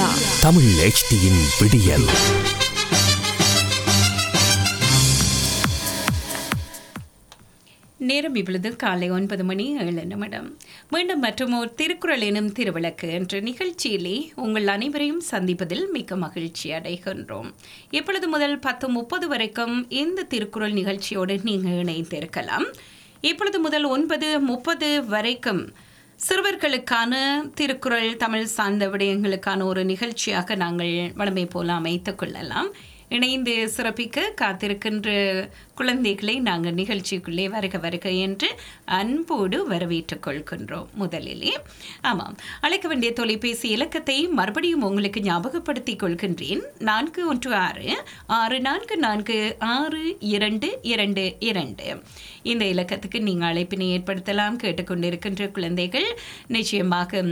மீரா தமிழ் HDயின் விடியல் நேரம் இப்பொழுது காலை ஒன்பது மணி ஏழு நிமிடம் மீண்டும் மற்றும் ஒரு திருக்குறள் எனும் திருவிளக்கு என்ற நிகழ்ச்சியிலே உங்கள் அனைவரையும் சந்திப்பதில் மிக்க மகிழ்ச்சி அடைகின்றோம் இப்பொழுது முதல் பத்து முப்பது வரைக்கும் இந்த திருக்குறள் நிகழ்ச்சியோடு நீங்கள் இணைந்திருக்கலாம் இப்பொழுது முதல் ஒன்பது முப்பது வரைக்கும் சிறுவர்களுக்கான திருக்குறள் தமிழ் சார்ந்த விடயங்களுக்கான ஒரு நிகழ்ச்சியாக நாங்கள் வழமை போல அமைத்துக் கொள்ளலாம் இணைந்து சிறப்பிக்க காத்திருக்கின்ற குழந்தைகளை நாங்கள் நிகழ்ச்சிக்குள்ளே வருக வருக என்று அன்போடு வரவேற்றுக் கொள்கின்றோம் முதலிலே ஆமாம் அழைக்க வேண்டிய தொலைபேசி இலக்கத்தை மறுபடியும் உங்களுக்கு ஞாபகப்படுத்திக் கொள்கின்றேன் நான்கு ஒன்று ஆறு ஆறு நான்கு நான்கு ஆறு இரண்டு இரண்டு இரண்டு இந்த இலக்கத்துக்கு நீங்கள் அழைப்பினை ஏற்படுத்தலாம் கேட்டுக்கொண்டிருக்கின்ற குழந்தைகள் நிச்சயமாக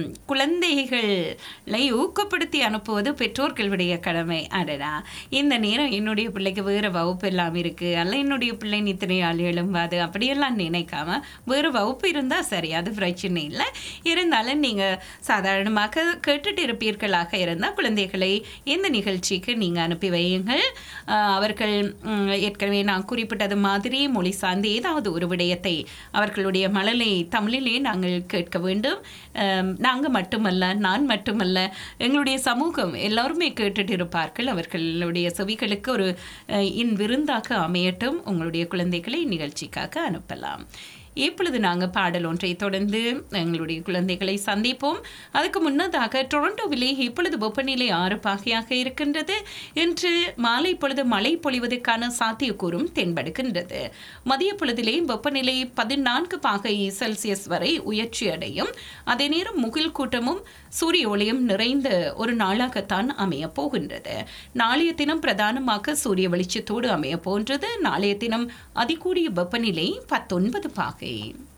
குழந்தைகளை ஊக்கப்படுத்தி அனுப்புவது பெற்றோர்களுடைய கடமை அடடா இந்த நேரம் என்னுடைய பிள்ளைக்கு வேறு வகுப்பு எல்லாம் இருக்குது அல்ல என்னுடைய பிள்ளை இத்தனை ஆள் எழும்பாது அப்படியெல்லாம் நினைக்காம வேறு வகுப்பு இருந்தால் சரி அது பிரச்சனை இல்லை இருந்தாலும் நீங்கள் சாதாரணமாக கேட்டுட்டு இருப்பீர்களாக இருந்தால் குழந்தைகளை இந்த நிகழ்ச்சிக்கு நீங்கள் அனுப்பி வையுங்கள் ஆஹ் அவர்கள் ம், ஏற்கனவே நான் குறிப்பிட்டது மாதிரி மொழி சார்ந்து ஏதாவது ஒரு விடயத்தை அவர்களுடைய மழலை தமிழிலே நாங்கள் கேட்க வேண்டும் நாங்கள் மட்டுமல்ல நான் மட்டுமல்ல எங்களுடைய சமூகம் எல்லாருமே கேட்டுட்டு இருப்பார்கள் அவர்களுடைய செவிகளுக்கு ஒரு அஹ், இன் விருந்தாக அமையட்டும் உங்களுடைய குழந்தைகளை நிகழ்ச்சிக்காக அனுப்பலாம் இப்பொழுது நாங்கள் பாடல் ஒன்றை தொடர்ந்து எங்களுடைய குழந்தைகளை சந்திப்போம் அதுக்கு முன்னதாக டொரண்டோவிலே இப்பொழுது வெப்பநிலை ஆறு பாகையாக இருக்கின்றது இன்று மாலை பொழுது மழை பொழிவதற்கான சாத்தியக்கூறும் தென்படுகின்றது மதிய பொழுதிலே வெப்பநிலை பதினான்கு பாகை செல்சியஸ் வரை உயர்ச்சி அடையும் அதே நேரம் முகில் கூட்டமும் சூரிய ஒளியும் நிறைந்த ஒரு நாளாகத்தான் அமைய போகின்றது நாளைய தினம் பிரதானமாக சூரிய வெளிச்சத்தோடு அமைய போன்றது நாளைய தினம் அதிகூடிய வெப்பநிலை பத்தொன்பது பாகை